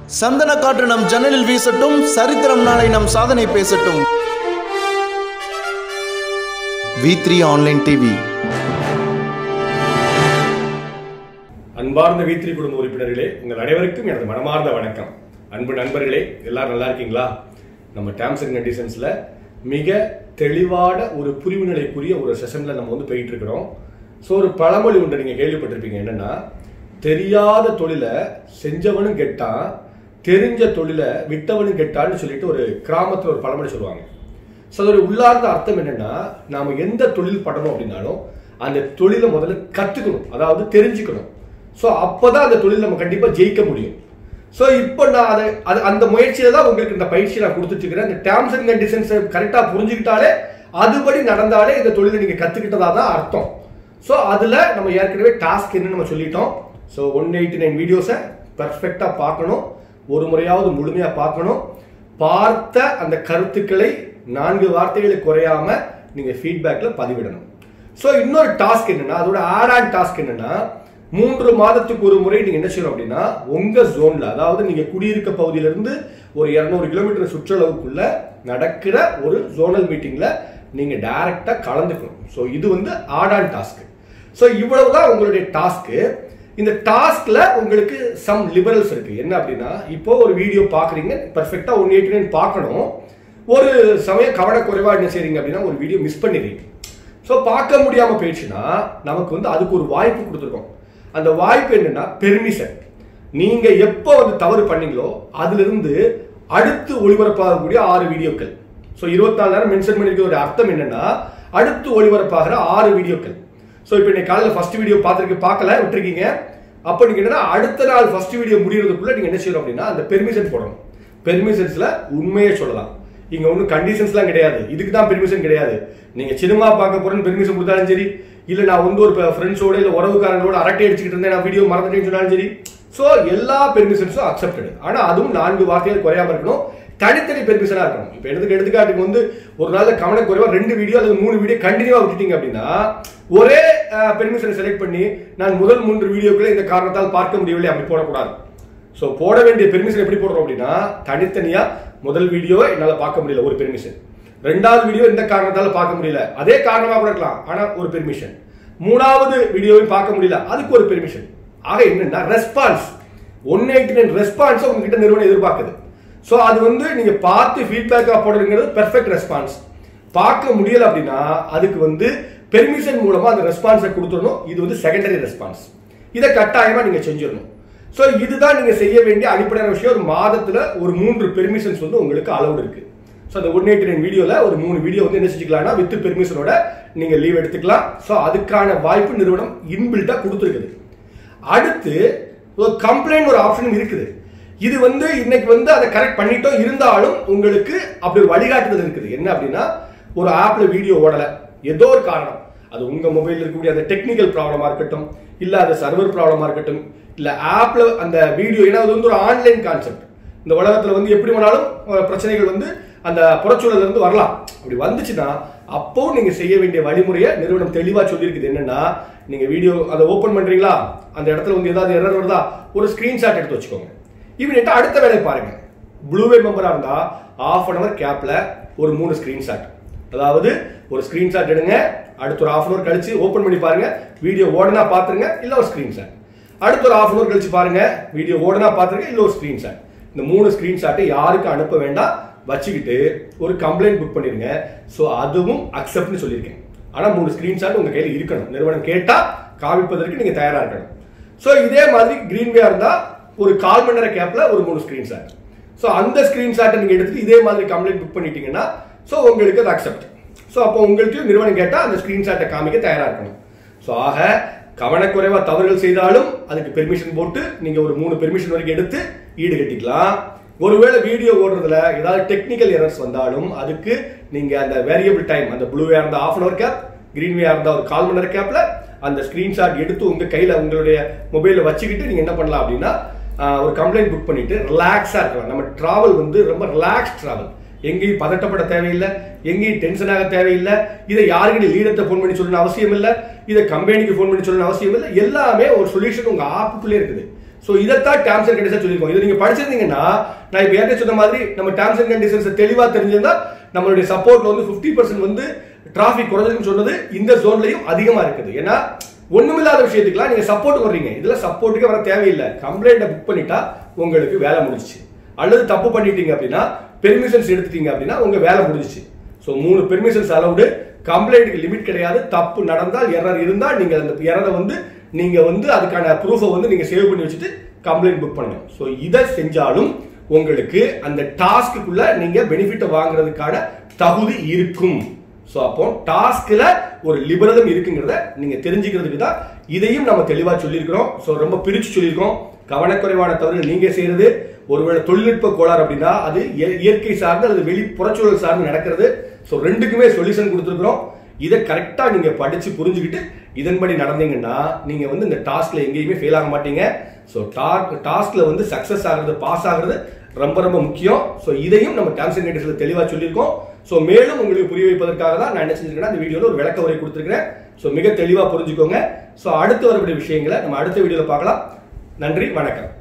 சந்தன காற்று நம் ஜன்னலில் வீசட்டும் சரித்திரம் நாளை நம் சாதனை பேசட்டும் வி த்ரீ ஆன்லைன் டிவி அன்பார்ந்த வீத்திரி குடும்ப உறுப்பினர்களே உங்கள் அனைவருக்கும் எனது மனமார்ந்த வணக்கம் அன்பு நண்பர்களே எல்லாரும் நல்லா இருக்கீங்களா நம்ம டேர்ம்ஸ் அண்ட் கண்டிஷன்ஸ்ல மிக தெளிவான ஒரு புரிவு நிலைக்குரிய ஒரு செஷன்ல நம்ம வந்து போயிட்டு இருக்கிறோம் ஸோ ஒரு பழமொழி உண்டு நீங்க கேள்விப்பட்டிருப்பீங்க என்னன்னா தெரியாத தொழிலை செஞ்சவனும் கெட்டான் தெரிஞ்ச தொழிலை விட்டவனும் கெட்டான்னு சொல்லிட்டு ஒரு கிராமத்துல ஒரு பழமொழி சொல்லுவாங்க ஸோ அதோட உள்ளார்ந்த அர்த்தம் என்னன்னா நாம எந்த தொழில் பண்ணணும் அப்படின்னாலும் அந்த தொழிலை முதல்ல கத்துக்கணும் அதாவது தெரிஞ்சுக்கணும் ஸோ அப்பதான் அந்த தொழில் நம்ம கண்டிப்பா ஜெயிக்க முடியும் ஸோ இப்போ நான் அதை அது அந்த முயற்சியில தான் உங்களுக்கு இந்த பயிற்சி நான் கொடுத்துட்டு இருக்கிறேன் இந்த டேர்ம்ஸ் அண்ட் கண்டிஷன்ஸ் கரெக்டாக புரிஞ்சுக்கிட்டாலே அதுபடி நடந்தாலே இந்த தொழிலை நீங்க கத்துக்கிட்டதா தான் அர்த்தம் ஸோ அதுல நம்ம ஏற்கனவே டாஸ்க் என்னன்னு நம்ம சொல்லிட்டோம் ஸோ ஒன் எயிட்டி நைன் வீடியோஸை பர்ஃபெக்டாக பார்க்கணும் ஒரு முறையாவது முழுமையாக பார்க்கணும் பார்த்த அந்த கருத்துக்களை நான்கு வார்த்தைகளை குறையாம நீங்க ஃபீட்பேக்ல பதிவிடணும் ஸோ இன்னொரு டாஸ்க் என்னன்னா அதோட ஆட் ஆன் டாஸ்க் என்னன்னா மூன்று மாதத்துக்கு ஒரு முறை நீங்க என்ன செய்யணும் அப்படின்னா உங்க ஜோன்ல அதாவது நீங்க குடியிருக்க பகுதியிலிருந்து ஒரு இருநூறு கிலோமீட்டர் சுற்றளவுக்குள்ள நடக்கிற ஒரு ஜோனல் மீட்டிங்ல நீங்க டைரக்டா கலந்துக்கணும் ஸோ இது வந்து ஆட் ஆன் டாஸ்க் ஸோ இவ்வளவுதான் உங்களுடைய டாஸ்க்கு இந்த டாஸ்க்ல உங்களுக்கு சம் லிபரல்ஸ் இருக்கு என்ன அப்படின்னா இப்போ ஒரு வீடியோ பாக்குறீங்க பர்ஃபெக்டா ஒன் எயிட்டி நைன் பார்க்கணும் ஒரு சமயம் கவனக்குறைவா என்ன செய்றீங்க அப்படின்னா ஒரு வீடியோ மிஸ் பண்ணிடுறீங்க ஸோ பார்க்க முடியாம போயிடுச்சுன்னா நமக்கு வந்து அதுக்கு ஒரு வாய்ப்பு கொடுத்துருக்கோம் அந்த வாய்ப்பு என்னன்னா பெர்மிஷன் நீங்க எப்போ வந்து தவறு பண்ணீங்களோ அதுல இருந்து அடுத்து ஒளிபரப்பாகக்கூடிய ஆறு வீடியோக்கள் ஸோ இருபத்தாலு நேரம் மென்ஷன் பண்ணிருக்க ஒரு அர்த்தம் என்னன்னா அடுத்து ஒளிபரப்பாகிற ஆறு வீடியோக்கள் ஸோ இப்போ இன்னைக்கு காலையில் ஃபர்ஸ்ட் வீடியோ பார்த்துருக்கு பார்க்கல விட்டுருக்கீங்க அப்போ நீங்க என்னன்னா அடுத்த நாள் ஃபர்ஸ்ட் வீடியோ முடியறதுக்குள்ள நீங்க என்ன செய்யணும் அப்படின்னா அந்த பெர்மிஷன் போடணும் பெர்மிஷன்ஸ்ல உண்மையை சொல்லலாம் இங்க ஒன்றும் கண்டிஷன்ஸ்லாம் கிடையாது இதுக்கு தான் பெர்மிஷன் கிடையாது நீங்க சினிமா பார்க்க போறேன்னு பெர்மிஷன் கொடுத்தாலும் சரி இல்ல நான் வந்து ஒரு ஃப்ரெண்ட்ஸோட இல்ல உறவுக்காரங்களோட அரட்டை அடிச்சுக்கிட்டு இருந்தேன் நான் வீடியோ மறந்துட்டேன்னு சொன்னாலும் சரி ஸோ எல்லா பெர்மிஷன்ஸும் அக்செப்டட் ஆனா அதுவும் நான்கு வார்த்தைகள் குறையாம இருக்கணும் தனித்தனி பெர்மிஷனா இருக்கணும் இப்போ எடுத்துக்க எடுத்துக்காட்டுக்கு வந்து ஒரு நாள்ல கவன குறைவா ரெண்டு வீடியோ அல்லது மூணு வீடியோ கண்டினியூவா விட்டுட்டீங்க அப்படின்னா ஒரே பெர்மிஷனை செலக்ட் பண்ணி நான் முதல் மூன்று வீடியோக்களை இந்த காரணத்தால் பார்க்க முடியவில்லை அப்படி போடக்கூடாது ஸோ போட வேண்டிய பெர்மிஷன் எப்படி போடுறோம் அப்படின்னா தனித்தனியா முதல் வீடியோவை என்னால் பார்க்க முடியல ஒரு பெர்மிஷன் ரெண்டாவது வீடியோ இந்த காரணத்தால பார்க்க முடியல அதே காரணமா கூட இருக்கலாம் ஆனா ஒரு பெர்மிஷன் மூணாவது வீடியோவையும் பார்க்க முடியல அதுக்கு ஒரு பெர்மிஷன் ஆக என்னன்னா response one eighty nine response உங்ககிட்ட நிறுவனம் எதிர்பார்க்குது ஸோ அது வந்து நீங்க பார்த்து ஃபீட்பேக்கா போடுறதுங்கிறது பெர்ஃபெக்ட் ரெஸ்பான்ஸ் பார்க்க முடியல அப்படின்னா அதுக்கு வந்து பெர்மிஷன் மூலமா அந்த ரெஸ்பான்ஸை கொடுத்துடணும் இது வந்து செகண்டரி ரெஸ்பான்ஸ் இதை கட்டாயமா நீங்க செஞ்சிடணும் ஸோ இதுதான் நீங்க செய்ய வேண்டிய அடிப்படையான விஷயம் ஒரு மாதத்துல ஒரு மூன்று பெர்மிஷன்ஸ் வந்து உங்களுக்கு அளவு இருக்கு ஸோ அந்த ஒன் எயிட்டி நைன் வீடியோவில் ஒரு மூணு வீடியோ வந்து என்ன செஞ்சுக்கலாம்னா வித் பெர்மிஷனோட நீங்க லீவ் எடுத்துக்கலாம் ஸோ அதுக்கான வாய்ப்பு நிறுவனம் இன்பில்ட்டா கொடுத்துருக்குது அடுத்து ஒரு கம்ப்ளைண்ட் ஒரு ஆப்ஷனும் இருக்குது இது வந்து இன்னைக்கு வந்து அதை கரெக்ட் பண்ணிட்டோம் இருந்தாலும் உங்களுக்கு அப்படி ஒரு வழிகாட்டுதல் இருக்குது என்ன அப்படின்னா ஒரு ஆப்ல வீடியோ ஓடல ஏதோ ஒரு காரணம் அது உங்க மொபைல் இருக்கக்கூடிய அந்த டெக்னிக்கல் ப்ராப்ளமா இருக்கட்டும் இல்ல அது சர்வர் ப்ராப்ளமா இருக்கட்டும் இல்ல ஆப்ல அந்த வீடியோ ஏன்னா அது வந்து ஒரு ஆன்லைன் கான்செப்ட் இந்த உலகத்துல வந்து எப்படி வேணாலும் அஹ், பிரச்சனைகள் வந்து அந்த புறச்சூழல்ல இருந்து வரலாம் அப்படி வந்துச்சுன்னா அப்போ நீங்க செய்ய வேண்டிய வழிமுறையை நிறுவனம் தெளிவா சொல்லியிருக்குது என்னன்னா நீங்க வீடியோ அதை ஓபன் பண்றீங்களா அந்த இடத்துல வந்து ஏதாவது எரர் வருதா ஒரு ஸ்கிரீன்ஷாட் எடுத்து வச்சுக்கோங்க இவன் அடுத்த வேலையை பாருங்க ப்ளூவே மெம்பரா இருந்தா ஆஃப் அன் அவர் கேப்ல ஒரு மூணு ஸ்கிரீன்ஷாட் அதாவது ஒரு ஸ்கிரீன்ஷாட் எடுங்க அடுத்த ஒரு ஆஃப் அன் அவர் கழிச்சு ஓபன் பண்ணி பாருங்க வீடியோ ஓடனா பாத்துருங்க இல்ல ஒரு ஸ்கிரீன்ஷாட் அடுத்த ஒரு ஆஃப் அன் அவர் கழிச்சு பாருங்க வீடியோ ஓடனா பாத்துருங்க இல்ல ஒரு ஸ்கிரீன்ஷாட் இந்த மூணு ஸ்கிரீன்ஷாட்டை யாருக்கும் அனுப்ப வேண்டாம் வச்சுக்கிட்டு ஒரு கம்ப்ளைண்ட் புக் பண்ணிருங்க ஸோ அதுவும் அக்செப்ட்னு சொல்லியிருக்கேன் ஆனா மூணு ஸ்கிரீன்ஷாட் உங்க கையில இருக்கணும் நிறுவனம் கேட்டா காமிப்பதற்கு நீங்க தயாரா இருக்கணும் ஸோ இதே மாதிரி கிரீன்வே இருந்தா ஒரு கால் மணி நேர கேப்ல ஒரு மூணு ஸ்கிரீன்ஷாட் ஸோ அந்த ஸ்கிரீன்ஷாட்டை நீங்க எடுத்துட்டு இதே மாதிரி கம்ப்ளைண்ட் புக் பண்ணிட்டீங்கன்னா ஸோ உங்களுக்கு அது அக்செப்ட் ஸோ அப்போ உங்களுக்கு நிறுவனம் கேட்டா அந்த ஸ்கிரீன்ஷாட்டை காமிக்க தயாரா இருக்கணும் ஸோ ஆக கவனக்குறைவா தவறுகள் செய்தாலும் அதுக்கு பெர்மிஷன் போட்டு நீங்க ஒரு மூணு பெர்மிஷன் வரைக்கும் எடுத்து ஈடு கட்டிக்கலாம் ஒருவேளை வீடியோ ஓடுறதுல ஏதாவது டெக்னிக்கல் எரர்ஸ் வந்தாலும் அதுக்கு நீங்க அந்த வேரியபிள் டைம் அந்த ப்ளூவே இருந்த ஆஃப் அன் அவர் கேப் கிரீன்வே இருந்தா ஒரு கால் மணி நேர கேப்ல அந்த ஸ்கிரீன்ஷாட் எடுத்து உங்க கையில உங்களுடைய மொபைல வச்சுக்கிட்டு நீங்க என்ன பண்ணலாம் அப்படின்னா ஆஹ், ஒரு கம்ப்ளைண்ட் புக் பண்ணிட்டு ரிலாக்ஸா இருக்கலாம் நம்ம டிராவல் வந்து ரொம்ப ரிலாக்ஸ் டிராவல் எங்கேயும் பதட்டப்பட தேவையில்லை எங்கேயும் டென்ஷன் ஆக தேவையில்லை இதை யாருக்கிட்ட லீடர்கிட்ட ஃபோன் பண்ணி சொல்லணும் அவசியம் இல்லை இதை கம்பெனிக்கு ஃபோன் பண்ணி சொல்லணும் அவசியம் இல்லை எல்லாமே ஒரு சொல்யூஷன் உங்க ஆப்புக்குள்ளே இருக்குது ஸோ இதைத்தான் டேர்ம்ஸ் அண்ட் கண்டிஷன் சொல்லியிருக்கோம் இது நீங்க படிச்சிருந்தீங்கன்னா நான் இப்போ ஏற்கனவே சொன்ன மாதிரி நம்ம டேர்ம்ஸ் அண்ட் கண்டிஷன்ஸ் தெளிவா தெரிஞ்சிருந்தா நம்மளுடைய சப்போர்ட்ல வந்து 50% பர்சன்ட் வந்து டிராஃபிக் குறைஞ்சிருக்குன்னு சொன்னது இந்த ஜோன்லயும் அதிகமா இருக்குது ஏன்னா ஒண்ணுமில்லாத விஷயத்துக்குலாம் நீங்க சப்போர்ட் வர்றீங்க இதுல சப்போர்ட்டுக்கு வர தேவையில்லை கம்ப்ளைண்ட்டை புக் பண்ணிட்டா உங்களுக்கு வேலை முடிஞ்சுச்சு அல்லது தப்பு பண்ணிட்டீங்க அப்படின்னா பெர்மிஷன்ஸ் எடுத்துட்டீங்க அப்படின்னா உங்க வேலை முடிஞ்சுச்சு ஸோ மூணு பெர்மிஷன்ஸ் அலவுடு கம்ப்ளைண்ட்டுக்கு லிமிட் கிடையாது தப்பு நடந்தால் எரர் இருந்தால் நீங்க அந்த எரரை வந்து நீங்க வந்து அதுக்கான ப்ரூஃபை வந்து நீங்க சேவ் பண்ணி வச்சுட்டு கம்ப்ளைண்ட் புக் பண்ணணும் ஸோ இதை செஞ்சாலும் உங்களுக்கு அந்த டாஸ்க்குள்ள நீங்க பெனிஃபிட்டை வாங்குறதுக்கான தகுதி இருக்கும் ஸோ அப்போ டாஸ்க்ல ஒரு லிபரதம் இருக்குங்கிறத நீங்க தெரிஞ்சுக்கிறதுக்கு தான் இதையும் நம்ம தெளிவா சொல்லியிருக்கிறோம் ஸோ ரொம்ப பிரிச்சு சொல்லியிருக்கோம் கவனக்குறைவான தவறுகள் நீங்க செய்யறது ஒருவேளை தொழில்நுட்ப கோளாறு அப்படின்னா அது இய- இயற்கை சார்ந்து அல்லது வெளி புறச்சூழல் சார்ந்து நடக்கிறது ஸோ ரெண்டுக்குமே சொல்யூஷன் கொடுத்துருக்குறோம் இதை கரெக்டா நீங்க படிச்சு புரிஞ்சுக்கிட்டு இதன்படி நடந்தீங்கன்னா நீங்க வந்து இந்த டாஸ்க்ல எங்கேயுமே ஃபெயில் ஆக மாட்டீங்க ஸோ டாஸ்க்ல வந்து சக்சஸ் ஆகுறது பாஸ் ஆகுறது ரொம்ப ரொம்ப முக்கியம் ஸோ இதையும் நம்ம டேர்ம்ஸ் அண்ட் கண்டிஷன்ல தெளிவா சொல்லியிருக்கோம் ஸோ மேலும் உங்களுக்கு புரிய வைப்பதற்காக தான் நான் என்ன செஞ்சிருக்கேன்னா இந்த வீடியோல ஒரு விளக்க உரை கொடுத்துருக்கிறேன் ஸோ மிக தெளிவா புரிஞ்சுக்கோங்க ஸோ அடுத்து வரக்கூடிய விஷயங்களை நம்ம அடுத்த வீடியோல பார்க்கலாம் நன்றி வணக்கம்